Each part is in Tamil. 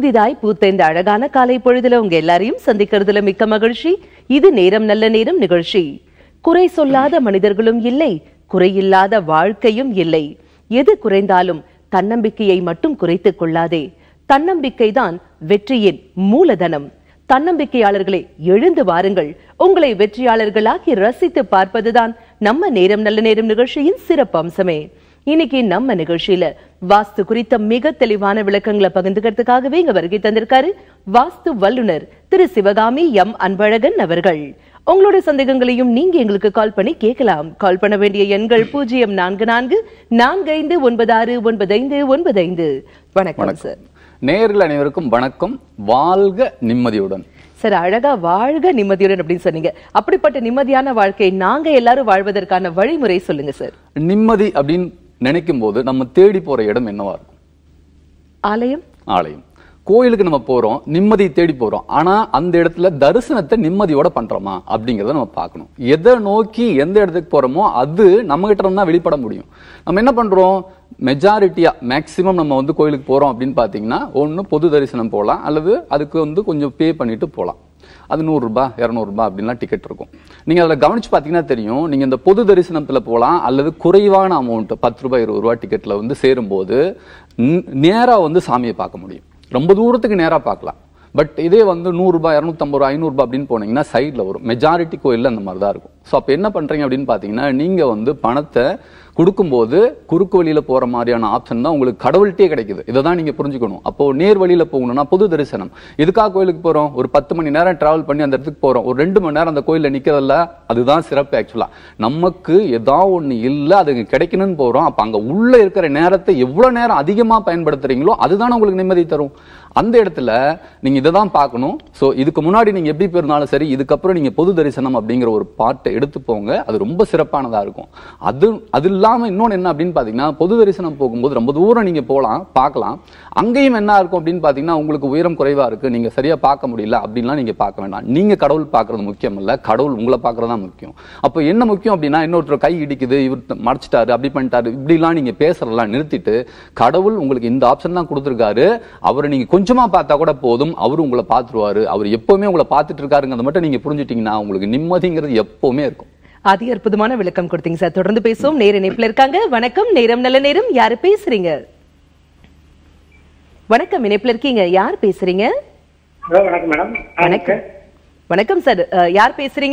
புதிதாய் பூத்த இந்த அழகான காலை பொழுதுல உங்க எல்லாரையும் சந்திக்கிறதுல மிக்க மகிழ்ச்சி இது நேரம் நல்ல நேரம் நிகழ்ச்சி குறை சொல்லாத மனிதர்களும் இல்லை குறையில்லாத வாழ்க்கையும் இல்லை எது குறைந்தாலும் தன்னம்பிக்கையை மட்டும் குறைத்துக் கொள்ளாதே தன்னம்பிக்கைதான் வெற்றியின் மூலதனம் தன்னம்பிக்கையாளர்களே எழுந்து வாருங்கள் உங்களை வெற்றியாளர்களாக்கி ரசித்து பார்ப்பதுதான் நம்ம நேரம் நல்ல நேரம் நிகழ்ச்சியின் சிறப்பு அம்சமே இன்னைக்கு நம்ம நிகழ்ச்சியில வாஸ்து குறித்த மிக தெளிவான விளக்கங்களை பகிர்ந்துக்கிறதுக்காகவே இங்க வருகை தந்திருக்காரு வாஸ்து வல்லுனர் திரு சிவகாமி எம் அன்பழகன் அவர்கள் உங்களுடைய சந்தேகங்களையும் நீங்க எங்களுக்கு கால் பண்ணி கேட்கலாம் கால் பண்ண வேண்டிய எண்கள் பூஜ்ஜியம் நான்கு நான்கு நான்கு ஐந்து ஒன்பது ஆறு ஒன்பது ஐந்து ஒன்பது ஐந்து வணக்கம் சார் நேயர்கள் அனைவருக்கும் வணக்கம் வாழ்க நிம்மதியுடன் சார் அழகா வாழ்க நிம்மதியுடன் அப்படின்னு சொன்னீங்க அப்படிப்பட்ட நிம்மதியான வாழ்க்கை நாங்க எல்லாரும் வாழ்வதற்கான வழிமுறை சொல்லுங்க சார் நிம்மதி அப்படின்னு நினைக்கும் போது நம்ம தேடி போற இடம் என்னவா இருக்கும் ஆலயம் ஆலயம் கோயிலுக்கு நம்ம போறோம் நிம்மதி தேடி போறோம் ஆனா அந்த இடத்துல தரிசனத்தை நிம்மதியோட பண்றோமா அப்படிங்கறத நம்ம பார்க்கணும் எதை நோக்கி எந்த இடத்துக்கு போறோமோ அது நம்ம கிட்ட இருந்தா வெளிப்பட முடியும் நம்ம என்ன பண்றோம் மெஜாரிட்டியா மேக்சிமம் நம்ம வந்து கோயிலுக்கு போறோம் அப்படின்னு பாத்தீங்கன்னா ஒண்ணு பொது தரிசனம் போகலாம் அல்லது அதுக்கு வந்து கொஞ்சம் பே பண்ணிட்டு போகலாம் அது நூறுரூபா இரநூறுபா அப்படின்லாம் டிக்கெட் இருக்கும் நீங்கள் அதில் கவனிச்சு பார்த்தீங்கன்னா தெரியும் நீங்கள் இந்த பொது தரிசனத்தில் போகலாம் அல்லது குறைவான அமௌண்ட் பத்து ரூபாய் இருபது ரூபா டிக்கெட்டில் வந்து சேரும்போது நேராக வந்து சாமியை பார்க்க முடியும் ரொம்ப தூரத்துக்கு நேராக பார்க்கலாம் பட் இதே வந்து நூறுரூபா இரநூத்தம்பது ரூபா ஐநூறுரூபா அப்படின்னு போனீங்கன்னா சைடில் வரும் மெஜாரிட்டி கோயிலில் அந்த மாதிரி தான் இருக்கும் ஸோ அப்போ என்ன பண்ணுறீங்க அப்படின்னு பார்த்தீங்கன்னா நீங்கள் வந்து பணத்தை கொடுக்கும்போது குறுக்கு வழியில போற மாதிரியான ஆப்ஷன் தான் உங்களுக்கு கடவுள்கிட்டே கிடைக்குது இதை தான் நீங்க புரிஞ்சுக்கணும் அப்போ நேர் வழியில போகணும்னா பொது தரிசனம் இதுக்காக கோயிலுக்கு போறோம் ஒரு பத்து மணி நேரம் டிராவல் பண்ணி அந்த இடத்துக்கு போறோம் ஒரு ரெண்டு மணி நேரம் அந்த கோயில்ல நிக்கிறதில்ல அதுதான் சிறப்பு ஆக்சுவலா நமக்கு ஏதா ஒண்ணு இல்ல அது கிடைக்கணும்னு போறோம் அப்ப அங்க உள்ள இருக்கிற நேரத்தை எவ்வளவு நேரம் அதிகமா பயன்படுத்துறீங்களோ அதுதான் உங்களுக்கு நிம்மதி தரும் அந்த இடத்துல நீங்க இதை தான் பார்க்கணும் ஸோ இதுக்கு முன்னாடி நீங்க எப்படி போயிருந்தாலும் சரி இதுக்கப்புறம் நீங்க பொது தரிசனம் அப்படிங்கிற ஒரு பாட்டை எடுத்து போங்க அது ரொம்ப சிறப்பானதா இருக்கும் அது அது இல்லாம இன்னொன்னு என்ன அப்படின்னு பாத்தீங்கன்னா பொது தரிசனம் போகும்போது ரொம்ப தூரம் நீங்க போகலாம் பார்க்கலாம் அங்கேயும் என்ன இருக்கும் அப்படின்னு பாத்தீங்கன்னா உங்களுக்கு உயரம் குறைவா இருக்கு நீங்க சரியா பார்க்க முடியல அப்படின்லாம் நீங்க பார்க்க வேண்டாம் நீங்க கடவுள் பார்க்கறது முக்கியம் இல்ல கடவுள் உங்களை பார்க்கறது தான் முக்கியம் அப்போ என்ன முக்கியம் அப்படின்னா இன்னொருத்தர் கை இடிக்குது இவர் மறைச்சிட்டாரு அப்படி பண்ணிட்டாரு இப்படிலாம் நீங்க பேசுறதெல்லாம் நிறுத்திட்டு கடவுள் உங்களுக்கு இந்த ஆப்ஷன் தான் கொடுத்துருக்காரு அவரை நீங்க கொஞ்சமா பார்த்தா கூட போதும் அவரு உங்களை பார்த்துருவாரு அவர் எப்பவுமே உங்களை பார்த்துட்டு இருக்காருங்கிறத மட்டும் நீங்க புரிஞ்சுட்டீங்கன்னா உங்களுக்கு நிம்மதிங்கிறது எப்பவுமே இருக்கும் அதி அற்புதமான விளக்கம் கொடுத்தீங்க சார் தொடர்ந்து பேசுவோம் நேர இணைப்புல இருக்காங்க வணக்கம் நேரம் நல்ல நேரம் யாரு பேசுறீங்க வணக்கம் இணைப்புல இருக்கீங்க யார் பேசுறீங்க ஹலோ வணக்கம் மேடம் வணக்கம் வணக்கம் சார் அஹ், யார் பேசுறீங்க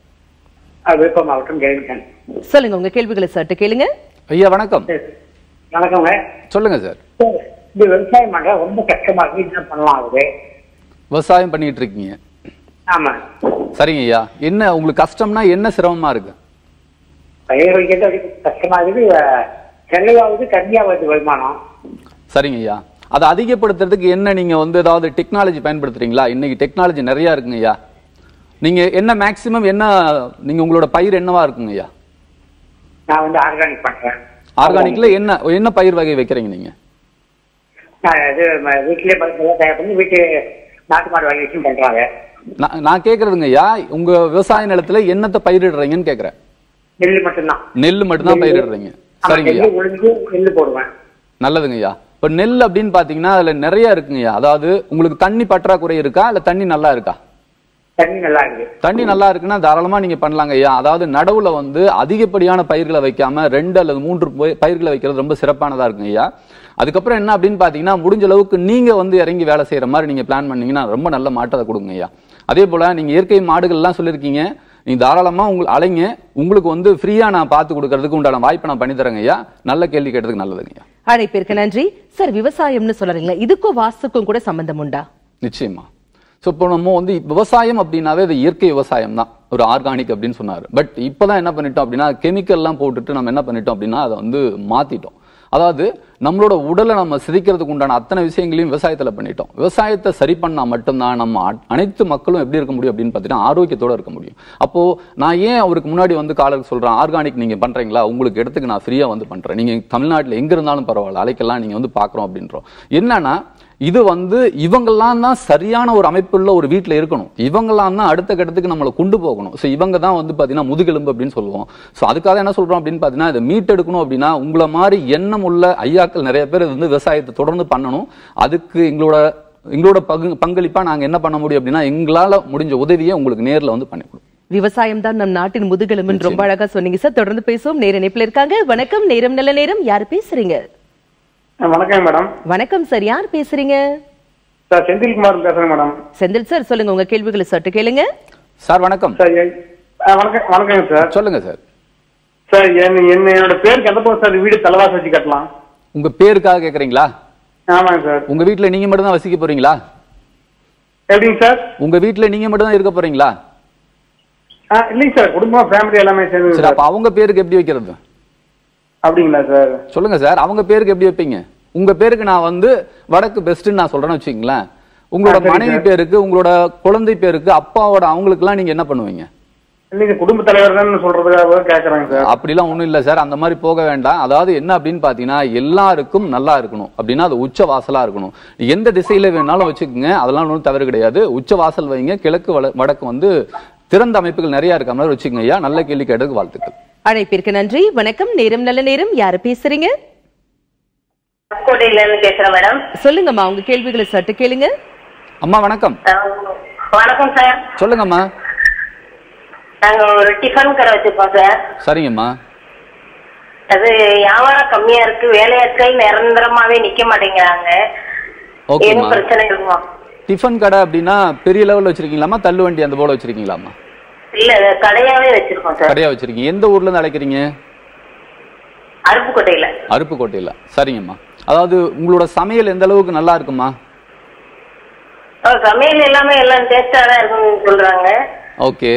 அது விழுப்புரம் மாவட்டம் ஜெயலலிதன் சொல்லுங்க உங்க கேள்விகளை சற்று கேளுங்க ஐயா வணக்கம் வணக்கங்க சொல்லுங்க சார் சார், இது விவசாயம் பண்ற ரொம்ப கஷ்டமா இருக்கு என்ன பண்ணலாம் அது விவசாயம் பண்ணிட்டு இருக்கீங்க ஆமா சரிங்க ஐயா என்ன உங்களுக்கு கஷ்டம்னா என்ன சிரமமா இருக்கு பயிர் வைக்கிறது அது கஷ்டமா இருக்குது செலவாகுது கம்மியாகுது வருமானம் சரிங்க ஐயா அதை அதிகப்படுத்துறதுக்கு என்ன நீங்க வந்து ஏதாவது டெக்னாலஜி பயன்படுத்துறீங்களா இன்னைக்கு டெக்னாலஜி நிறைய இருக்குங்க ஐயா நீங்க என்ன மேக்சிமம் என்ன நீங்க உங்களோட பயிர் என்னவா இருக்குங்க ஐயா நான் வந்து ஆர்கானிக் பண்றேன் ஆர்கானிக்ல என்ன என்ன பயிர் வகை வைக்கிறீங்க நீங்க நான் இது ம- வீட்டிலேயே பழத்தெல்லாம் தயார் பண்ணி வீட்டு நாட்டு மாடு வேலைக்கும் பண்றாங்க நான் நான் கேக்குறதுங்க ஐயா உங்க விவசாய நிலத்துல என்னத்தை பயிரிடுறீங்கன்னு கேக்குறேன் நெல் மட்டும்தான் நெல் மட்டும்தான் பயிரிடுறீங்க ஆமா, சரிங்க ஐயா நெல் உளுந்து நெல் போடுவேன் நல்லதுங்க ஐயா இப்ப நெல் அப்படின்னு பாத்தீங்கன்னா அதுல நிறைய இருக்குங்க ஐயா அதாவது உங்களுக்கு தண்ணி பற்றாக்குறை இருக்கா இல்ல தண்ணி நல்லா இருக்கா தண்ணி நல்லா இருக்குது தண்ணி நல்லா இருக்குன்னா தாராளமா நீங்க பண்ணலாங்க ஐயா அதாவது நடவுல வந்து அதிகப்படியான பயிர்களை வைக்காம ரெண்டு அல்லது மூன்று பயிர்- பயிர்களை வைக்கிறது ரொம்ப சிறப்பானதா இருக்குங்க ஐயா அதுக்கப்புறம் என்ன அப்படின்னு பாத்தீங்கன்னா முடிஞ்ச அளவுக்கு நீங்க வந்து இறங்கி வேலை செய்யற மாதிரி நீங்க பிளான் பண்ணீங்கன்னா ரொம்ப நல்ல மாற்றத்தை கொடுங்க ஐயா அதே போல நீங்க இயற்கை மாடுகள் எல்லாம் சொல்லியிருக்கீங்க நீங்க தாராளமா உங்களுக்கு அலைங்க உங்களுக்கு வந்து ஃப்ரீயா நான் பார்த்து கொடுக்கறதுக்கு உண்டான வாய்ப்பை நான் பண்ணி தரேங்க ஐயா நல்ல கேள்வி கேட்டதுக்கு நல்லதுங்க ஐயா அழைப்பிற்கு நன்றி சார் விவசாயம்னு சொல்றீங்களா இதுக்கும் வாஸ்துக்கும் கூட சம்பந்தம் உண்டா நிச்சயமா ஸோ இப்போ நம்ம வந்து விவசாயம் அப்படின்னாவே அது இயற்கை விவசாயம் தான் ஒரு ஆர்கானிக் அப்படின்னு சொன்னாரு பட் இப்போதான் என்ன பண்ணிட்டோம் அப்படின்னா கெமிக்கல்லாம் போட்டுட்டு நம்ம என்ன பண்ணிட்டோம் அப்படின்னா அதை வந்து மாத்திட்டோம் அதாவது நம்மளோட உடலை நம்ம சிதைக்கிறதுக்கு உண்டான அத்தனை விஷயங்களையும் விவசாயத்துல பண்ணிட்டோம் விவசாயத்தை சரி பண்ணா மட்டும்தான் நம்ம அ- அனைத்து மக்களும் எப்படி இருக்க முடியும் அப்படின்னு பார்த்தீங்கன்னா ஆரோக்கியத்தோட இருக்க முடியும் அப்போ நான் ஏன் அவருக்கு முன்னாடி வந்து காலருக்கு சொல்றேன் ஆர்கானிக் நீங்க பண்றீங்களா உங்களுக்கு இடத்துக்கு நான் ஃப்ரீயா வந்து பண்றேன் நீங்க தமிழ்நாட்டில் எங்க இருந்தாலும் பரவாயில்ல அலைக்கெல்லாம் நீங்க வந்து பாக்குறோம் அப்படின்றோம் என்னன்னா இது வந்து இவங்கெல்லாம் தான் சரியான ஒரு அமைப்புள்ள ஒரு வீட்டில் இருக்கணும் இவங்கெல்லாம் தான் அடுத்த கட்டத்துக்கு நம்மளை கொண்டு போகணும் ஸோ இவங்க தான் வந்து பார்த்தீங்கன்னா முதுகெலும்பு அப்படின்னு சொல்லுவோம் ஸோ அதுக்காக என்ன சொல்றோம் அப்படின்னு பார்த்தீங்கன்னா இதை மீட்டெடுக்கணும் அப்படின்னா உங்களை மாதிரி எண்ணம் உள்ள ஐயாக்கள் நிறைய பேர் இது வந்து விவசாயத்தை தொடர்ந்து பண்ணணும் அதுக்கு எங்களோட எங்களோட பங்கு பங்களிப்பா நாங்க என்ன பண்ண முடியும் அப்படின்னா எங்களால முடிஞ்ச உதவியை உங்களுக்கு நேர்ல வந்து பண்ணி கொடுப்போம் விவசாயம் தான் நம் நாட்டின் முதுகெலும்புன்னு ரொம்ப அழகா சொன்னீங்க சார் தொடர்ந்து பேசுவோம் நேர இணைப்புல இருக்காங்க வணக்கம் நேரம் நல்ல நேரம் யார் பேசுறீங்க வணக்கம் மேடம் வணக்கம் சார் யார் பேசுறீங்க சார் செந்தில்குமார் பேசுறேன் மேடம் செந்தில் சார் சொல்லுங்க உங்க கேள்விகளை சற்று கேளுங்க சார் வணக்கம் சார் என்- ஆ, வணக்கம் வணக்கம் சார் சொல்லுங்க சார் சார் என் என்ன- என்னோட பேருக்கு எந்த பக்கம் சார் வீடு தலைவாசம் வச்சு கட்டலாம் உங்க பேருக்காக கேக்குறீங்களா ஆமாங்க சார் உங்க வீட்ல நீங்க மட்டும் தான் வசிக்க போறீங்களா எப்படிங்க சார் உங்க வீட்ல நீங்க மட்டும் தான் இருக்க போறீங்களா ஆ, இல்லைங்க சார் குடும்பம் ஃபேமிலி எல்லாமே சேர்ந்து சரி அப்ப அவங்க பேருக்கு எப்படி வைக்கிறது அப்படிங்களா சார் சொல்லுங்க சார் அவங்க பேருக்கு எப்படி வைப்பீங்க உங்க பேருக்கு நான் வந்து வடக்கு பெஸ்ட்னு நான் சொல்றேன்னு வச்சுக்கீங்களேன் உங்களோட ஆ, சரிங்க மனைவி சார். பேருக்கு உங்களோட குழந்தை பேருக்கு அப்பாவோட அவங்களுக்குலாம் நீங்க என்ன பண்ணுவீங்க இல்லைங்க குடும்ப தலைவர் தான் சொல்றதுக்காக கேக்குறாங்க சார் அப்படிலாம் ஒண்ணும் இல்ல சார் அந்த மாதிரி போக வேண்டாம் அதாவது என்ன அப்படின்னு பாத்தீங்கன்னா எல்லாருக்கும் நல்லா இருக்கணும் அப்படின்னா அது உச்ச வாசலா இருக்கணும் எந்த திசையில வேணாலும் வச்சுக்கோங்க அதெல்லாம் ஒன்றும் தவறு கிடையாது உச்ச வாசல் வைங்க கிழக்கு வட- வடக்கு வந்து திறந்த அமைப்புகள் நிறைய இருக்க மாதிரி வச்சுக்கோங்க ஐயா நல்ல கேள்வி கேட்டதுக்கு வாழ்த்துக்கள் அழைப்பிற்கு நன்றி வணக்கம் நேரம் நல்ல நேரம் யாரு பேசுறீங்க கோட்டையில இருந்து பேசுறேன் மேடம் சொல்லுங்கம்மா உங்க கேள்விகளை சற்று கேளுங்க அம்மா வணக்கம் அஹ் வணக்கம் சார் சொல்லுங்கம்மா நாங்க ஒரு டிஃபன் கடை வச்சிருக்கோம் சார் சரிங்கம்மா அது வியாபாரம் கம்மியா இருக்கு வேலையாட்கள் நிரந்தரமாவே நிக்க மாட்டேங்கிறாங்க ஓகேம்மா எதுவும் பிரச்சனை இருக்குமா டிஃபன் கடை அப்படின்னா பெரிய லெவல்ல வச்சிருக்கீங்களாமா தள்ளு வண்டி அந்த போல வச்சிருக்கீங்களாமா இல்ல கடையாவே வச்சிருக்கோம் சார் கடையா வச்சிருக்கீங்க எந்த ஊர்ல இருந்து அழைக்கிறீங்க அருப்புக்கோட்டையில அருப்புக்கோட்டையில சரிங்கம்மா அதாவது உங்களோட சமையல் எந்த அளவுக்கு நல்லா இருக்குமா அஹ் சமையல் எல்லாமே எல்லாம் டேஸ்டா தான் இருக்குன்னு சொல்றாங்க ஓகே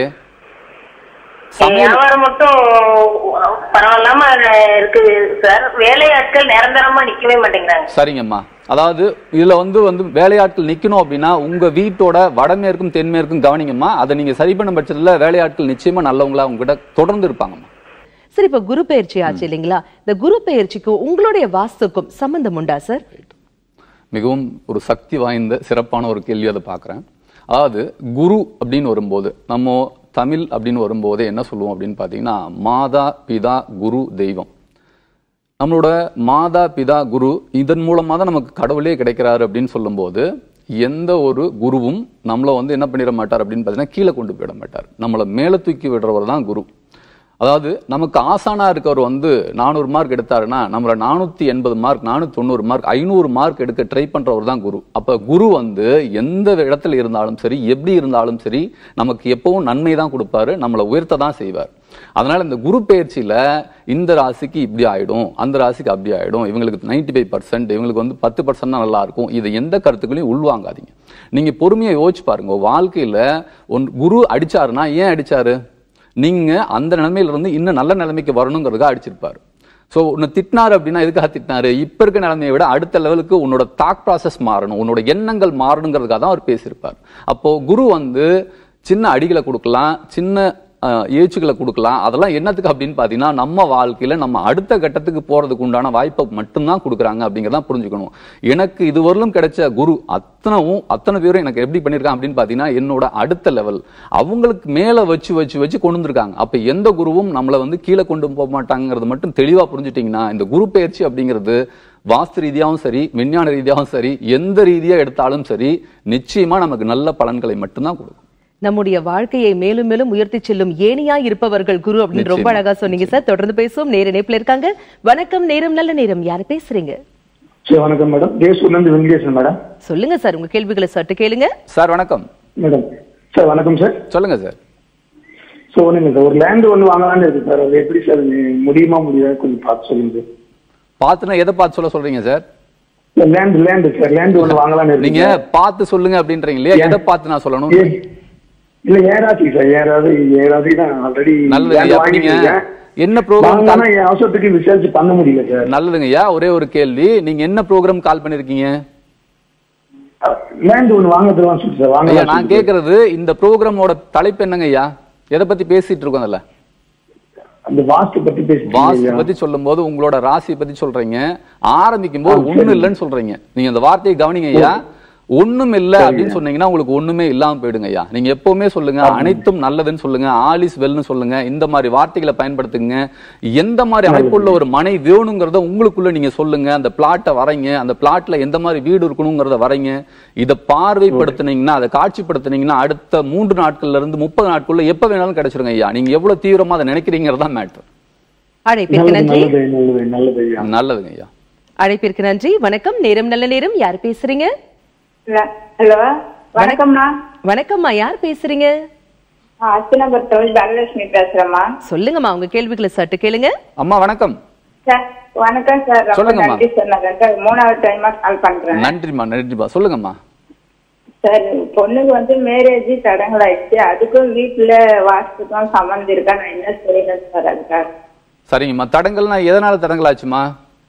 எங்க வியாபாரம் மட்டும் பரவாயில்லாம இருக்குது சார் வேலையாட்கள் நிரந்தரமா நிக்கவே மாட்டேங்கிறாங்க சரிங்கம்மா அதாவது இதுல வந்து வந்து வேலையாட்கள் நிக்கணும் அப்படின்னா உங்க வீட்டோட வடமேற்கும் தென்மேற்கும் கவனிங்கம்மா அதை நீங்க சரி பண்ண பட்சத்துல வேலையாட்கள் நிச்சயமா நல்லவங்களா உங்ககிட்ட தொடர்ந்து இருப்பாங்கம்மா சரி இப்ப குரு பெயர்ச்சி ஆச்சு இல்லைங்களா இந்த குரு பெயர்ச்சிக்கும் உங்களுடைய வாஸ்துக்கும் சம்பந்தம் உண்டா சார் மிகவும் ஒரு சக்தி வாய்ந்த சிறப்பான ஒரு கேள்வி அதை பார்க்குறேன் அதாவது குரு அப்படின்னு வரும்போது நம்ம தமிழ் அப்படின்னு வரும்போது என்ன சொல்லுவோம் அப்படின்னு பார்த்தீங்கன்னா மாதா பிதா குரு தெய்வம் நம்மளோட மாதா பிதா குரு இதன் மூலமாக தான் நமக்கு கடவுளே கிடைக்கிறாரு அப்படின்னு சொல்லும்போது எந்த ஒரு குருவும் நம்மளை வந்து என்ன பண்ணிட மாட்டார் அப்படின்னு பார்த்தீங்கன்னா கீழே கொண்டு போயிட மாட்டார் நம்மளை மேலே தூக்கி விடுறவர் தான் குரு அதாவது நமக்கு ஆசானா இருக்கவர் வந்து நானூறு மார்க் எடுத்தாருன்னா நம்மள நானூத்தி எண்பது மார்க் நானூத்தி தொண்ணூறு மார்க் ஐநூறு மார்க் எடுக்க ட்ரை பண்றவர் தான் குரு அப்ப குரு வந்து எந்த இடத்துல இருந்தாலும் சரி எப்படி இருந்தாலும் சரி நமக்கு எப்பவும் நன்மை தான் கொடுப்பாரு நம்மளை உயர்த்த தான் செய்வார் அதனால இந்த குரு பயிற்சியில இந்த ராசிக்கு இப்படி ஆயிடும் அந்த ராசிக்கு அப்படி ஆயிடும் இவங்களுக்கு 95% ஃபைவ் பர்சன்ட் இவங்களுக்கு வந்து பத்து பர்சன்ட் தான் நல்லா இருக்கும் இது எந்த கருத்துக்களையும் உள்வாங்காதீங்க நீங்க பொறுமையா யோசிச்சு பாருங்க வாழ்க்கையில ஒன் குரு அடிச்சாருன்னா ஏன் அடிச்சாரு நீங்க அந்த நிலைமையில இருந்து இன்னும் நல்ல நிலைமைக்கு வரணுங்கிறதுக்காக அடிச்சிருப்பாரு ஸோ உன்னை திட்டினாரு அப்படின்னா எதுக்காக திட்டினாரு இப்ப இருக்க நிலைமையை விட அடுத்த லெவலுக்கு உன்னோட தாக் ப்ராசஸ் மாறணும் உன்னோட எண்ணங்கள் மாறணுங்கிறதுக்காக தான் அவர் பேசியிருப்பார் அப்போ குரு வந்து சின்ன அடிகளை கொடுக்கலாம் சின்ன அஹ், ஏச்சுகளை கொடுக்கலாம் அதெல்லாம் என்னத்துக்கு அப்படின்னு பார்த்தீங்கன்னா நம்ம வாழ்க்கையில நம்ம அடுத்த கட்டத்துக்கு போறதுக்கு உண்டான வாய்ப்பை மட்டும்தான் கொடுக்குறாங்க அப்படிங்கிறத புரிஞ்சுக்கணும் எனக்கு இதுவரையிலும் கிடைச்ச குரு அத்தனவும் அத்தனை பேரும் எனக்கு எப்படி பண்ணியிருக்காங்க அப்படின்னு பார்த்தீங்கன்னா என்னோட அடுத்த லெவல் அவங்களுக்கு மேல வச்சு வச்சு வச்சு கொண்டு வந்திருக்காங்க அப்ப எந்த குருவும் நம்மளை வந்து கீழே கொண்டு போக மாட்டாங்கிறது மட்டும் தெளிவா புரிஞ்சுட்டீங்கன்னா இந்த குரு பயிற்சி அப்படிங்கிறது வாஸ்து ரீதியாகவும் சரி விஞ்ஞான ரீதியாகவும் சரி எந்த ரீதியா எடுத்தாலும் சரி நிச்சயமா நமக்கு நல்ல பலன்களை மட்டும்தான் கொடுக்கும் நம்முடைய வாழ்க்கையை மேலும் மேலும் உயர்த்தி செல்லும் ஏனியா இருப்பவர்கள் குரு அப்படின்னு ரொம்ப நிச்சயமா. அழகா சொன்னீங்க சார் தொடர்ந்து பேசுவோம் நேர இணைப்புல இருக்காங்க வணக்கம் நேரம் நல்ல நேரம் யாரு பேசுறீங்க சரி வணக்கம் மேடம் தேசூர்ல இருந்து வெங்கடேசன் மேடம் சொல்லுங்க சார் உங்க கேள்விகளை சற்று கேளுங்க சார் வணக்கம் மேடம் சார் வணக்கம் சார் சொல்லுங்க சார் ஸோ ஒன்றுங்க சார் ஒரு லேண்ட் ஒன்று வாங்கலாம்னு இருக்கு சார் அது எப்படி சார் முடியுமா முடியாது கொஞ்சம் பார்த்து சொல்லுங்க பார்த்துனா எதை பார்த்து சொல்ல சொல்றீங்க sir sir land land sir land ஒன்று வாங்கலாம்னு இருக்கு நீங்க பார்த்து சொல்லுங்க அப்படின்றீங்க இல்லையா எதை பார்த்து நான் சொல்லணும் ஏ- இல்ல ஏறாசி சார் ஏறாது ஏறாசி தான் ஆல்ரெடி நல்லது ஐயா. அப்ப நீங்க என்ன program வாங்கினா என் அவசரத்துக்கு விசாரிச்சு பண்ண முடியல சார் நல்லதுங்க ஐயா ஒரே ஒரு கேள்வி நீங்க என்ன ப்ரோக்ராம் கால் பண்ணிருக்கீங்க லேண்ட் ஒன்று வாங்கறதுலாம் சொல்லி சார் ஐயா வாங்கலாம் நான் கேக்குறது இந்த ப்ரோக்ராமோட தலைப்பு என்னங்க ஐயா எதை பத்தி பேசிட்டு இருக்கோம் அதுல அந்த வாஸ்து பத்தி வாஸ்து பேசி பத்தி சொல்லும்போது உங்களோட ராசி பத்தி சொல்றீங்க ஆரம்பிக்கும் போது ஆ, ஒண்ணு சரி. இல்லைன்னு சொல்றீங்க நீங்க அந்த வார்த்தையை கவனிங்க ஐயா ஒண்ணும் இல்ல அப்படின்னு சொன்னீங்கன்னா உங்களுக்கு ஒண்ணுமே இல்லாம போயிடுங்க ஐயா நீங்க எப்பவுமே சொல்லுங்க அனைத்தும் நல்லதுன்னு சொல்லுங்க ஆல் இஸ் வெல்னு சொல்லுங்க இந்த மாதிரி வார்த்தைகளை பயன்படுத்துங்க எந்த மாதிரி அமைப்புள்ள ஒரு மனை வேணுங்கிறத உங்களுக்குள்ள நீங்க சொல்லுங்க அந்த பிளாட்டை வரைங்க அந்த பிளாட்ல எந்த மாதிரி வீடு இருக்கணுங்கிறத வரைங்க இதை பார்வைப்படுத்துனீங்கன்னா அதை காட்சிப்படுத்துனீங்கன்னா அடுத்த மூன்று நாட்கள்ல இருந்து முப்பது நாட்களுள்ள எப்ப வேணாலும் கிடைச்சிருங்க ஐயா நீங்க எவ்வளவு தீவிரமா அதை நினைக்கிறீங்கிறதா மேட்டர் அழைப்பிற்கு நல்லது நன்றி நல்லது நல்லது நல்லது ஐயா நல்லதுங்க ஐயா அழைப்பிற்கு நன்றி வணக்கம் நேரம் நல்ல நேரம் யார் பேசுறீங்க ஹலோ வணக்கம்ண்ணா வணக்கம்மா யார் பேசுறீங்க அர்ச்சனாபுரத்தோடு தனலட்சுமி பேசுறேம்மா சொல்லுங்கம்மா உங்க கேள்விகளை சட்டு கேளுங்க அம்மா வணக்கம் சார் வணக்கம் சார் ரொம்ப சொல்லுங்கம்மா. நன்றி சார் நான் ரெண்டாவது மூணாவது டைமா கால் பண்றேன் நன்றிம்மா நன்றிம்மா சொல்லுங்கம்மா சார் பொண்ணுக்கு வந்து மேரேஜ் தடங்கள் ஆயிடுச்சு அதுக்கும் வீட்டுல வாஸ்துக்கும் சம்மந்தம் இருக்கா நான் என்ன செய்யணும் சார் அதுக்காக சரிங்கம்மா தடங்கள்னா எதனால தடங்கள் ஆச்சுமா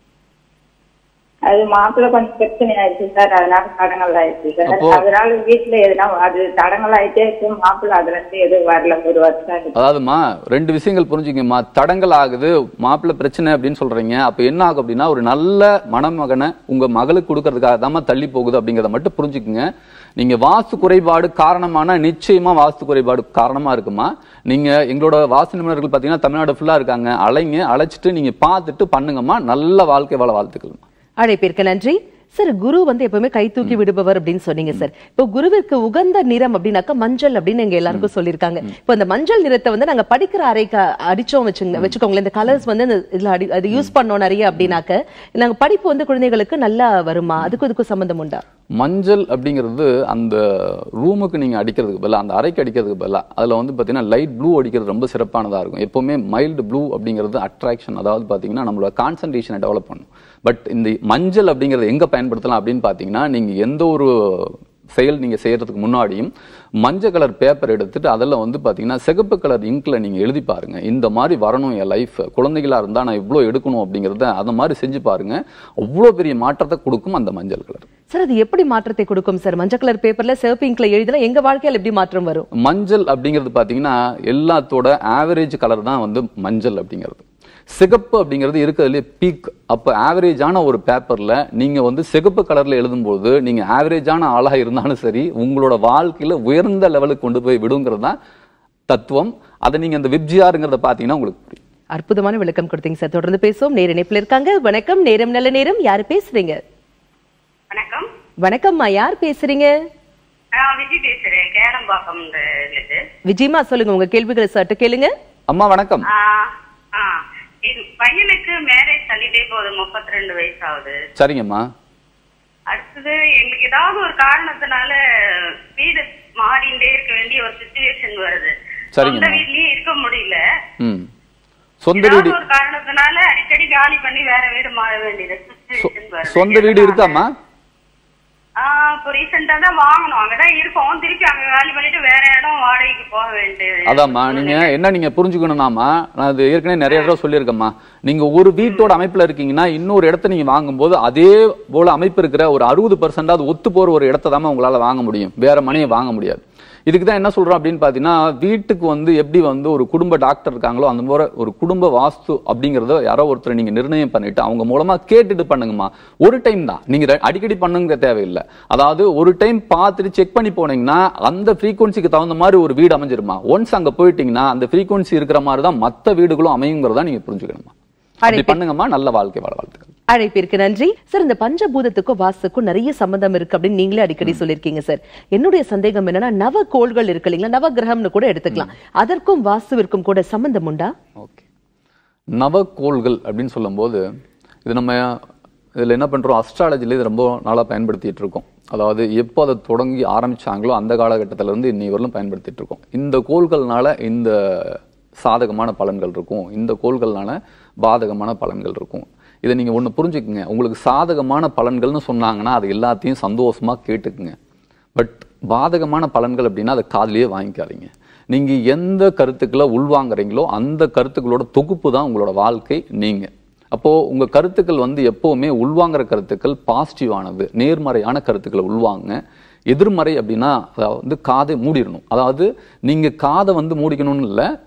அது மாப்பிள்ளை கொஞ்சம் பிரச்சனை ஆயிடுச்சு சார் அதனால தடங்கள் ஆயிடுச்சு சார் அப்போ- அதனால வீட்டுல எதுனா அது தடங்கள் ஆயிட்டே இருக்கு மாப்பிள்ளை அதுல இருந்து எதுவும் வரல ஒரு வருஷம் ஆயிடுச்சு. அதாவதுமா ரெண்டு விஷயங்கள் புரிஞ்சுக்கங்கம்மா தடங்கள் ஆகுது மாப்பிள்ளை பிரச்சனை அப்படின்னு சொல்றீங்க அப்ப என்ன ஆகும் அப்படின்னா ஒரு நல்ல மணமகனை உங்க மகளுக்கு கொடுக்கறதுக்காக தாம்மா தள்ளி போகுது அப்படிங்கறத மட்டும் புரிஞ்சுக்குங்க நீங்க வாஸ்து குறைபாடு காரணமான நிச்சயமா வாஸ்து குறைபாடு காரணமா இருக்குமா நீங்க எங்களோட வாஸ்து நிபுணர்கள் பாத்தீங்கன்னா தமிழ்நாடு ஃபுல்லா இருக்காங்க அலைங்க அழைச்சிட்டு நீங்க பார்த்துட்டு பண்ணுங்கம்மா நல்ல வாழ்க்கை வாழ வாழ்த்துக்கள்மா அழைப்பிற்கு நன்றி சார் குரு வந்து எப்பவுமே கை தூக்கி விடுபவர் அப்படின்னு சொன்னீங்க சார் இப்போ குருவிற்கு உகந்த நிறம் அப்படின்னாக்கா மஞ்சள் அப்படின்னு எங்க எல்லாருக்கும் சொல்லியிருக்காங்க இப்போ இந்த மஞ்சள் நிறத்தை வந்து நாங்க படிக்கிற அறைக்கு அடிச்சோம் வச்சுங்க வச்சுக்கோங்களேன் இந்த கலர்ஸ் வந்து இந்த இதுல அடி அது யூஸ் பண்ணோம் நிறைய அப்படின்னாக்க நாங்க படிப்பு வந்து குழந்தைகளுக்கு நல்லா வருமா அதுக்கும் இதுக்கும் சம்பந்தம் உண்டா மஞ்சள் அப்படிங்கிறது அந்த ரூமுக்கு நீங்க அடிக்கிறதுக்கு பதிலா அந்த அறைக்கு அடிக்கிறதுக்கு பதிலா அதுல வந்து பாத்தீங்கன்னா லைட் ப்ளூ அடிக்கிறது ரொம்ப சிறப்பானதா இருக்கும் எப்பவுமே மைல்டு ப்ளூ அப்படிங்கிறது அட்ராக்ஷன் அதாவது பாத்தீங்கன்னா நம்மளோட கான்சன்ட்ரேஷனை டெவலப் பண்ணும் பட் இந்த மஞ்சள் அப்படிங்கறது எங்க பயன்படுத்தலாம் அப்படின்னு பாத்தீங்கன்னா நீங்க எந்த ஒரு செயல் நீங்க செய்யறதுக்கு முன்னாடியும் மஞ்சள் கலர் பேப்பர் எடுத்துட்டு அதில் வந்து பாத்தீங்கன்னா சிகப்பு கலர் இங்க்ல நீங்க எழுதி பாருங்க இந்த மாதிரி வரணும் என் லைஃப் குழந்தைகளா இருந்தா நான் இவ்வளோ எடுக்கணும் அப்படிங்கறத அந்த மாதிரி செஞ்சு பாருங்க அவ்வளோ பெரிய மாற்றத்தை கொடுக்கும் அந்த மஞ்சள் கலர் சார் அது எப்படி மாற்றத்தை கொடுக்கும் சார் மஞ்சள் கலர் பேப்பர்ல சிவப்பு இங்க்ல எழுதினா எங்க வாழ்க்கையில எப்படி மாற்றம் வரும் மஞ்சள் அப்படிங்கிறது பாத்தீங்கன்னா எல்லாத்தோட ஆவரேஜ் கலர் தான் வந்து மஞ்சள் அப்படிங்கிறது சிகப்பு அப்படிங்கிறது இருக்கிறதுலே பீக் அப்போ ஆவரேஜான ஒரு பேப்பர்ல நீங்க வந்து சிகப்பு கலர்ல எழுதும்போது நீங்க ஆவரேஜான ஆளா இருந்தாலும் சரி உங்களோட வாழ்க்கையில உயர்ந்த லெவலுக்கு கொண்டு போய் விடுங்கிறது தான் தத்துவம் அதை நீங்க அந்த விப்ஜிஆருங்கிறத பாத்தீங்கன்னா உங்களுக்கு புரியும் அற்புதமான விளக்கம் கொடுத்தீங்க சார் தொடர்ந்து பேசுவோம் நேர இணைப்புல இருக்காங்க வணக்கம் நேரம் நல்ல நேரம் யாரு பேசுறீங்க வணக்கம் வணக்கம்மா யார் பேசுறீங்க நான் விஜய் பேசுறேன் கேரம்பாக்கம் இருந்து விஜயமா சொல்லுங்க உங்க கேள்விகளை சட்டு கேளுங்க அம்மா வணக்கம் ஆ, ஆ. என் பையனுக்கு மேரேஜ் தள்ளிட்டே போகுது முப்பத்தி ரெண்டு வயசு ஆகுது சரிங்கம்மா அடுத்தது எங்களுக்கு ஏதாவது ஒரு காரணத்தினால வீடு மாறிண்டே இருக்க வேண்டிய ஒரு சுச்சுவேஷன் வருது சரிங்கம்மா. சொந்த வீட்லயே இருக்க முடியல ம் சொந்த ஏதாவது வீடு ஒரு காரணத்தினால அடிக்கடி காலி பண்ணி வேற வீடு மாற வேண்டியது சொ- சுச்சுவேஷன் வருது சொந்த வீடு இருக்காம்மா ஆஹ் இப்போ ரீசெண்டா தான் வாங்கணும் அங்கதான் இருக்கோம் திருப்பி அங்க காலி பண்ணிட்டு வேற இடம் வாடகைக்கு போக வேண்டியது அதாம்மா நீங்க என்ன நீங்க புரிஞ்சுக்கணும்னாமா நான் அது ஏற்கனவே நிறைய தடவை சொல்லியிருக்கேம்மா நீங்க ஒரு வீட்டோட அமைப்புல இருக்கீங்கன்னா இன்னொரு இடத்த நீங்க வாங்கும்போது அதே போல அமைப்பு இருக்கிற ஒரு அறுபது பர்சன்டாவது ஒத்து போற ஒரு இடத்த தான் உங்களால வாங்க முடியும் வேற மனையை வாங்க முடியாது இதுக்கு தான் என்ன சொல்றோம் அப்படின்னு பாத்தீங்கன்னா வீட்டுக்கு வந்து எப்படி வந்து ஒரு குடும்ப டாக்டர் இருக்காங்களோ அந்த மாதிரி ஒரு குடும்ப வாஸ்து அப்படிங்கறத யாரோ ஒருத்தர் நீங்க நிர்ணயம் பண்ணிட்டு அவங்க மூலமா கேட்டுட்டு பண்ணுங்கம்மா ஒரு டைம் தான் நீங்க ரெ- அடிக்கடி பண்ணுங்க தேவையில்லை அதாவது ஒரு டைம் பார்த்துட்டு செக் பண்ணி போனீங்கன்னா அந்த ஃப்ரீக்வன்சிக்கு தகுந்த மாதிரி ஒரு வீடு அமைஞ்சிருமா ஒன்ஸ் அங்க போயிட்டீங்கன்னா அந்த ஃப்ரீக்வன்சி இருக்கிற மாதிரி தான் மத்த வீடுகளும் அமையுங்கிறதா நீங்க புரிஞ்சுக்கணுமா அப்படி அழைப்பு- பண்ணுங்கம்மா நல்ல வாழ்க்கை வாழ வாழ்த்துக்கள் அழைப்பிற்கு நன்றி சார் இந்த பஞ்சபூதத்துக்கும் வாஸ்துக்கும் நிறைய சம்பந்தம் இருக்கு அப்படின்னு நீங்களே அடிக்கடி சொல்லியிருக்கீங்க சார் என்னுடைய சந்தேகம் என்னன்னா நவ கோள்கள் இருக்கு இல்லைங்களா நவ கிரகம்னு கூட எடுத்துக்கலாம் அதற்கும் வாஸ்துவிற்கும் கூட சம்பந்தம் உண்டா ஓகே நவக்கோள்கள் அப்படின்னு சொல்லும்போது இது நம்ம இதில் என்ன பண்ணுறோம் அஸ்ட்ராலஜில இது ரொம்ப நாளாக பயன்படுத்திட்டு இருக்கோம் அதாவது எப்போ அதை தொடங்கி ஆரம்பிச்சாங்களோ அந்த காலகட்டத்தில இருந்து இன்னி வரலும் பயன்படுத்திட்டு இருக்கோம் இந்த கோள்கள்னால இந்த சாதகமான பலன்கள் இருக்கும் இந்த கோள்கள்னால பாதகமான பலன்கள் இருக்கும் இதை நீங்கள் ஒன்று புரிஞ்சுக்குங்க உங்களுக்கு சாதகமான பலன்கள்னு சொன்னாங்கன்னா அது எல்லாத்தையும் சந்தோஷமா கேட்டுக்குங்க பட் பாதகமான பலன்கள் அப்படின்னா அதை காதுலயே வாங்கிக்காதீங்க நீங்க எந்த கருத்துக்களை உள்வாங்குறீங்களோ அந்த கருத்துக்களோட தொகுப்பு தான் உங்களோட வாழ்க்கை நீங்க அப்போ உங்க கருத்துக்கள் வந்து எப்பவுமே உள்வாங்குற கருத்துக்கள் பாசிட்டிவானது நேர்மறையான கருத்துக்களை உள்வாங்க எதிர்மறை அப்படின்னா அதாவது வந்து காதை மூடிடணும் அதாவது நீங்க காதை வந்து மூடிக்கணும்னு இல்லை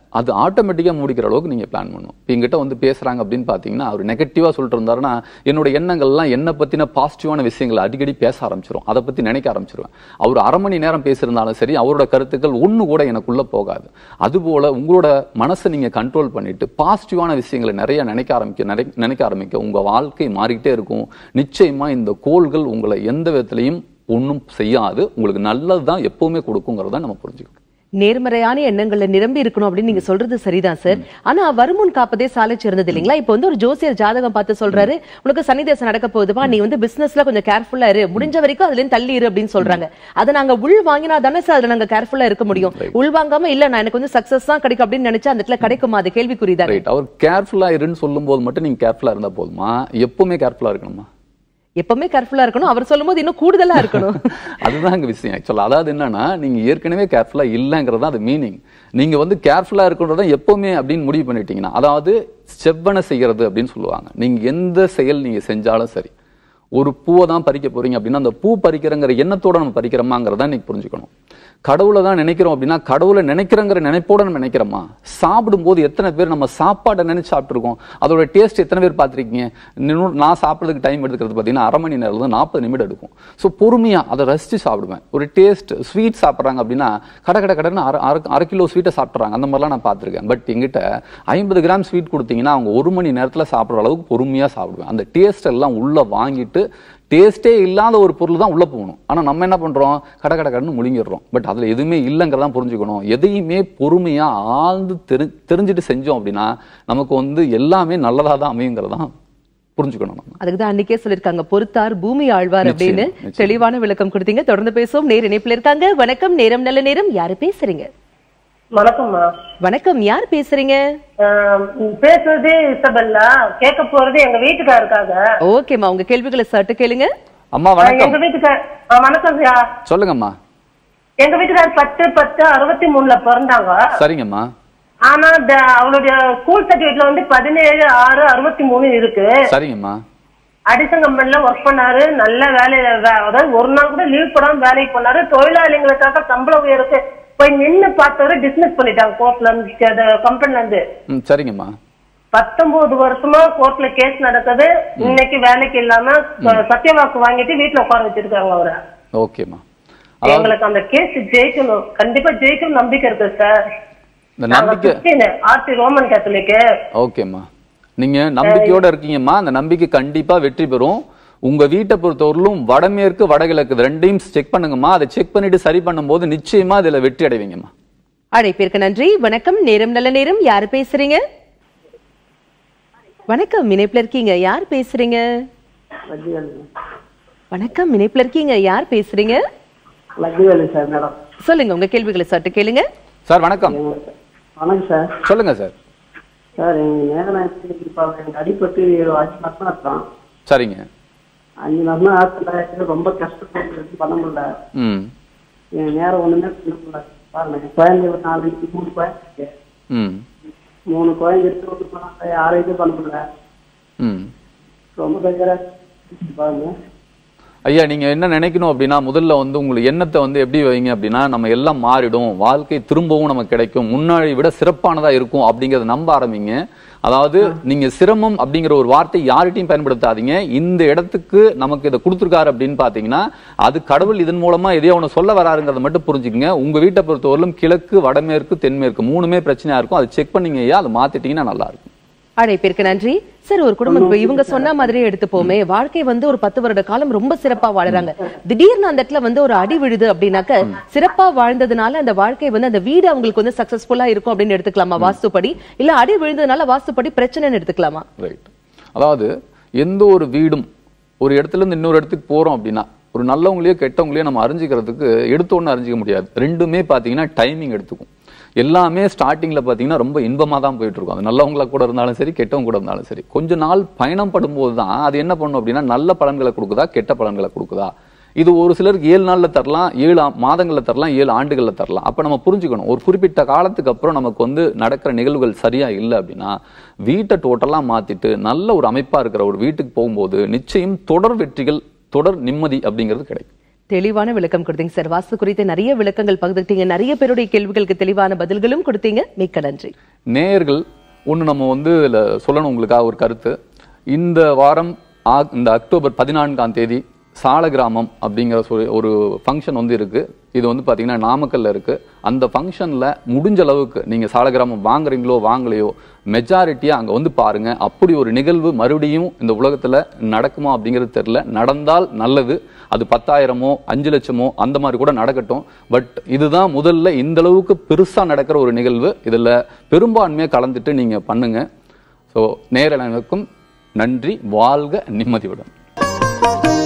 அது ஆட்டோமேட்டிக்காக முடிக்கிற அளவுக்கு நீங்கள் பிளான் பண்ணணும் இப்போ எங்கிட்ட வந்து பேசுகிறாங்க அப்படின்னு பார்த்தீங்கன்னா அவர் நெகட்டிவாக சொல்லிட்டு இருந்தாருன்னா என்னோட எண்ணங்கள்லாம் என்னை பற்றின பாசிட்டிவான விஷயங்களை அடிக்கடி பேச ஆரம்பிச்சிரும் அதை பற்றி நினைக்க ஆரம்பிச்சிருவேன் அவர் அரை மணி நேரம் பேசியிருந்தாலும் சரி அவரோட கருத்துக்கள் ஒன்று கூட எனக்குள்ளே போகாது அதுபோல் உங்களோட மனசை நீங்கள் கண்ட்ரோல் பண்ணிட்டு பாசிட்டிவான விஷயங்களை நிறைய நினைக்க ஆரம்பிக்க நினை- நினைக்க ஆரம்பிக்க உங்கள் வாழ்க்கை மாறிக்கிட்டே இருக்கும் நிச்சயமாக இந்த கோள்கள் உங்களை எந்த விதத்துலையும் ஒன்றும் செய்யாது உங்களுக்கு நல்லது தான் எப்பவுமே கொடுக்குங்கிறத நம்ம புரிஞ்சுக்கணும் நேர்மறையான எண்ணங்கள்ல நிரம்பி இருக்கணும் அப்படின்னு நீங்க சொல்றது சரிதான் சார் ஆனா வருமுன் காப்பதே சாலை சிறந்தது இல்லைங்களா இப்ப வந்து ஒரு ஜோசியர் ஜாதகம் பார்த்து சொல்றாரு உனக்கு சனி தேசம் நடக்க போகுதுப்பா நீ வந்து பிசினஸ்ல கொஞ்சம் கேர்ஃபுல்லா இரு முடிஞ்ச வரைக்கும் அதுல இருந்து தள்ளி இரு அப்படின்னு சொல்றாங்க அதை நாங்க உள் வாங்கினா தானே சார் அதுல நாங்க கேர்ஃபுல்லா இருக்க முடியும் உள் வாங்காம இல்ல நான் எனக்கு வந்து சக்சஸ் தான் கிடைக்கும் அப்படின்னு நினைச்சா அந்த இடத்துல கிடைக்குமா அது கேள்விக்குறிதான் ரைட் அவர் கேர்ஃபுல்லா இருன்னு சொல்லும்போது மட்டும் நீங்க கேர்ஃபுல்லா இருந்தா போதுமா எப்பவுமே கேர்ஃபுல்லா இருக்கணுமா எப்பவுமே கேர்ஃபுல்லா இருக்கணும் அவர் சொல்லும்போது இன்னும் கூடுதலா இருக்கணும் அதுதான் இங்க விஷயம் ஆக்சுவலா அதாவது என்னன்னா நீங்க ஏற்கனவே கேர்ஃபுல்லா இல்லைங்கிறது தான் அது மீனிங் நீங்க வந்து கேர்ஃபுல்லா இருக்கணுன்றத எப்பவுமே அப்படின்னு முடிவு பண்ணிட்டீங்கன்னா அதாவது செவ்வனை செய்யறது அப்படின்னு சொல்லுவாங்க நீங்க எந்த செயல் நீங்க செஞ்சாலும் சரி ஒரு பூவை தான் பறிக்க போறீங்க அப்படின்னா அந்த பூ பறிக்கிறங்கிற எண்ணத்தோட நம்ம பறிக்கிறோமாங்கிறத நீங்க புரிஞ்சுக்கணும் கடவுளை தான் நினைக்கிறோம் அப்படின்னா கடவுளை நினைக்கிறங்கிற நினைப்போட நம்ம நினைக்கிறோமா சாப்பிடும்போது எத்தனை பேர் நம்ம சாப்பாடை நினைச்சு சாப்பிட்டுருக்கோம் அதோட டேஸ்ட் எத்தனை பேர் பார்த்திருக்கீங்க இன்னும் நான் சாப்பிட்றதுக்கு டைம் எடுக்கிறது பார்த்தீங்கன்னா அரை மணி நேரம் இருந்து நாற்பது நிமிடம் எடுக்கும் ஸோ பொறுமையா அதை ரசிச்சு சாப்பிடுவேன் ஒரு டேஸ்ட் ஸ்வீட் சாப்பிட்றாங்க அப்படின்னா கடை கடை கடைன்னு அரை அரை அரை கிலோ ஸ்வீட்டை சாப்பிட்றாங்க அந்த மாதிரிலாம் நான் பார்த்துருக்கேன் பட் எங்கிட்ட ஐம்பது கிராம் ஸ்வீட் கொடுத்தீங்கன்னா அவங்க ஒரு மணி நேரத்தில் சாப்பிட்ற அளவுக்கு பொறுமையா சாப்பிடுவேன் அந்த டேஸ்ட் எல்லாம் உள்ள வாங்கிட்டு டேஸ்டே இல்லாத ஒரு பொருள் தான் உள்ள போகணும் ஆனா நம்ம என்ன பண்றோம் கட கட கடன்னு முழுங்கிடுறோம் பட் அதுல எதுவுமே இல்லைங்கிறதான் புரிஞ்சுக்கணும் எதையுமே பொறுமையா ஆழ்ந்து தெரி தெரிஞ்சுட்டு செஞ்சோம் அப்படின்னா நமக்கு வந்து எல்லாமே நல்லதா தான் அமையுங்கிறதான் புரிஞ்சுக்கணும் நம்ம அதுக்கு தான் அன்னைக்கே சொல்லிருக்காங்க பொறுத்தார் பூமி ஆழ்வார் நிச்சயம், அப்படின்னு நிச்சயம். தெளிவான விளக்கம் கொடுத்தீங்க தொடர்ந்து பேசுவோம் நேர் இணைப்புல இருக்காங்க வணக்கம் நேரம் நல்ல நேரம் யாரு பேசுறீங்க வணக்கம்மா வணக்கம் யார் பேசுறீங்க ஆஹ் பேசுறது இசபெல்லா கேட்க போறது எங்க வீட்டுக்காருக்காக ஓகேம்மா உங்க கேள்விகளை சட்டு கேளுங்க அம்மா ஆஹ் வணக்கம் எங்க வீட்டுக்கார் ஆஹ் வணக்கம் ஐயா சொல்லுங்கம்மா எங்க வீட்டுக்கார் பத்து பத்து அறுபத்தி மூணுல பிறந்தாங்க சரிங்கம்மா ஆனா த- அவளுடைய ஸ்கூல் சர்டிபிகேட்ல வந்து பதினேழு ஆறு அறுபத்தி மூணு இருக்கு சரிங்கம்மா அடிசன் கம்பெனில ஒர்க் பண்ணாரு நல்ல வேலையில வே- அதாவது ஒரு நாள் கூட லீவ் போடாம வேலைக்கு போனாரு தொழிலாளிகளுக்காக சம்பள உயருக்கு போய் நின்னு பார்த்தவரை டிஸ்மிஸ் பண்ணிட்டாங்க கோர்ட்ல இருந்து கம்பெனில இருந்து ம் சரிங்கம்மா பத்தொன்பது வருஷமா கோர்ட்ல கேஸ் நடக்குது இன்னைக்கு வேலைக்கு இல்லாம ச- சத்தியவாக்கு வாங்கிட்டு வீட்டுல உட்கார வச்சிருக்காங்க அவரை ஓகேம்மா அதாவது எங்களுக்கு அந்த கேஸ் ஜெயிக்கணும் கண்டிப்பா ஜெயிக்கணும் நம்பிக்கை இருக்கு சார் இந்த நாங்க நம்பிக்கை கிறிஸ்டின் ஆர்த்தி ரோமன் கேத்தலிக்கு ஓகேம்மா நீங்க நம்பிக்கையோட இருக்கீங்கம்மா அந்த நம்பிக்கை கண்டிப்பா வெற்றி பெறும் உங்க வீட்டை பொறுத்தவரையிலும் வடமேற்கு வடகிழக்கு இது ரெண்டையும் செக் பண்ணுங்கம்மா அதை செக் பண்ணிட்டு சரி பண்ணும்போது நிச்சயமா இதுல வெற்றி அடைவீங்கம்மா அழைப்பிற்கு நன்றி வணக்கம் நேரம் நல்ல நேரம் யாரு பேசுறீங்க வணக்கம் இணைப்புல இருக்கீங்க யார் பேசுறீங்க வணக்கம் இணைப்புல இருக்கீங்க யார் பேசுறீங்க லக்ஷ்மிவேலு சார் மேடம் சொல்லுங்க உங்க கேள்விகளை சட்டு கேளுங்க சார் வணக்கம் வணக்கம் சார் சொல்லுங்க சார் சார் எங்க நேரம் இப்போ எனக்கு அடிபட்டு அஞ்சு மாசம் ஆச்சும் சரிங்க அஞ்சு மாசமா ஆத்துல ரொம்ப கஷ்டப்பட்டு எதுவும் பண்ண முடியல ம் என் நேரம் ஒண்ணுமே பண்ண முடியல பாருங்க குழந்தை ஒரு நாலு வயசு, மூணு குழந்தை இருக்கு. ம் மூணு குழந்தை எடுத்து ஒன்று பண்ண யாரும் இது பண்ண முடியல ம் ரொம்ப தகரா பாருங்க ஐயா நீங்க என்ன நினைக்கணும் அப்படின்னா முதல்ல வந்து உங்களுக்கு எண்ணத்தை வந்து எப்படி வைங்க அப்படின்னா நம்ம எல்லாம் மாறிடும் வாழ்க்கை திரும்பவும் நமக்கு கிடைக்கும் முன்னாடி விட சிறப்பானதா இருக்கும் அப்படிங்கறத நம்ப ஆரம்பிங்க அதாவது நீங்க சிரமம் அப்படிங்கிற ஒரு வார்த்தை யார்கிட்டயும் பயன்படுத்தாதீங்க இந்த இடத்துக்கு நமக்கு இதை கொடுத்துருக்காரு அப்படின்னு பாத்தீங்கன்னா அது கடவுள் இதன் மூலமா எதையோ ஒன்று சொல்ல வராருங்கிறத மட்டும் புரிஞ்சுக்கங்க உங்க வீட்டை பொறுத்தவரையிலும் கிழக்கு வடமேற்கு தென்மேற்கு மூணுமே பிரச்சனையா இருக்கும் அதை செக் பண்ணீங்க ஐயா அதை மாத்திட்டீங்கன்னா நல்லா இருக்கும் அழைப்பிற்கு நன்றி சார் ஒரு குடும்பம் இப்ப இவங்க சொன்ன மாதிரியே எடுத்துப்போமே வாழ்க்கை வந்து ஒரு பத்து வருட காலம் ரொம்ப சிறப்பா வாழுறாங்க திடீர்னு அந்த இடத்துல வந்து ஒரு அடி விழுது அப்படின்னாக்க சிறப்பா வாழ்ந்ததுனால அந்த வாழ்க்கை வந்து அந்த வீடு அவங்களுக்கு வந்து சக்சஸ்ஃபுல்லா இருக்கும் அப்படின்னு எடுத்துக்கலாமா வாஸ்துப்படி இல்ல அடி விழுந்ததுனால வாஸ்துப்படி பிரச்சனைன்னு எடுத்துக்கலாமா ரைட் அதாவது எந்த ஒரு வீடும் ஒரு இடத்துல இருந்து இன்னொரு இடத்துக்கு போறோம் அப்படின்னா ஒரு நல்லவங்களையோ கெட்டவங்களையோ நம்ம அறிஞ்சிக்கிறதுக்கு எடுத்த உடனே அறிஞ்சிக்க முடியாது ரெண்டுமே பாத்தீங்கன்னா டைமிங் எடுத்துக்கும் எல்லாமே ஸ்டார்டிங்ல பாத்தீங்கன்னா ரொம்ப இன்பமா தான் போயிட்டு இருக்கும் அது நல்லவங்களா கூட இருந்தாலும் சரி கெட்டவங்க கூட இருந்தாலும் சரி கொஞ்ச நாள் பயணம் படும்போது தான் அது என்ன பண்ணும் அப்படின்னா நல்ல பலன்களை கொடுக்குதா கெட்ட பலன்களை கொடுக்குதா இது ஒரு சிலருக்கு ஏழு நாள்ல தரலாம் ஏழு ஆ- மாதங்கள்ல தரலாம் ஏழு ஆண்டுகள்ல தரலாம் அப்ப நம்ம புரிஞ்சுக்கணும் ஒரு குறிப்பிட்ட காலத்துக்கு அப்புறம் நமக்கு வந்து நடக்கிற நிகழ்வுகள் சரியா இல்லை அப்படின்னா வீட்டை டோட்டலா மாத்திட்டு நல்ல ஒரு அமைப்பா இருக்கிற ஒரு வீட்டுக்கு போகும்போது நிச்சயம் தொடர் வெற்றிகள் தொடர் நிம்மதி அப்படிங்கிறது கிடைக்கும் தெளிவான விளக்கம் கொடுத்தீங்க சார் வாஸ்து குறித்த நிறைய விளக்கங்கள் பகிர்ந்துட்டீங்க நிறைய பேருடைய கேள்விகளுக்கு தெளிவான பதில்களும் கொடுத்தீங்க மிக்க நன்றி நேயர்கள் ஒன்று நம்ம வந்து இதுல சொல்லணும் உங்களுக்காக ஒரு கருத்து இந்த வாரம் ஆ- இந்த அக்டோபர் பதினான்காம் தேதி சால கிராமம் அப்படிங்கிற சொல்லி ஒரு ஃபங்க்ஷன் வந்து இருக்கு இது வந்து பாத்தீங்கன்னா நாமக்கல்ல இருக்கு அந்த ஃபங்க்ஷன்ல முடிஞ்ச அளவுக்கு நீங்க சால கிராமம் வாங்குறீங்களோ வாங்கலையோ மெஜாரிட்டியா அங்க வந்து பாருங்க அப்படி ஒரு நிகழ்வு மறுபடியும் இந்த உலகத்துல நடக்குமா அப்படிங்கிறது தெரியல நடந்தால் நல்லது அது பத்தாயிரமோ அஞ்சு லட்சமோ அந்த மாதிரி கூட நடக்கட்டும் பட் இதுதான் முதல்ல இந்த அளவுக்கு பெருசா நடக்கிற ஒரு நிகழ்வு இதுல பெரும்பான்மையா கலந்துட்டு நீங்க பண்ணுங்க ஸோ நேரலனுக்கும் நன்றி வாழ்க நிம்மதியுடன்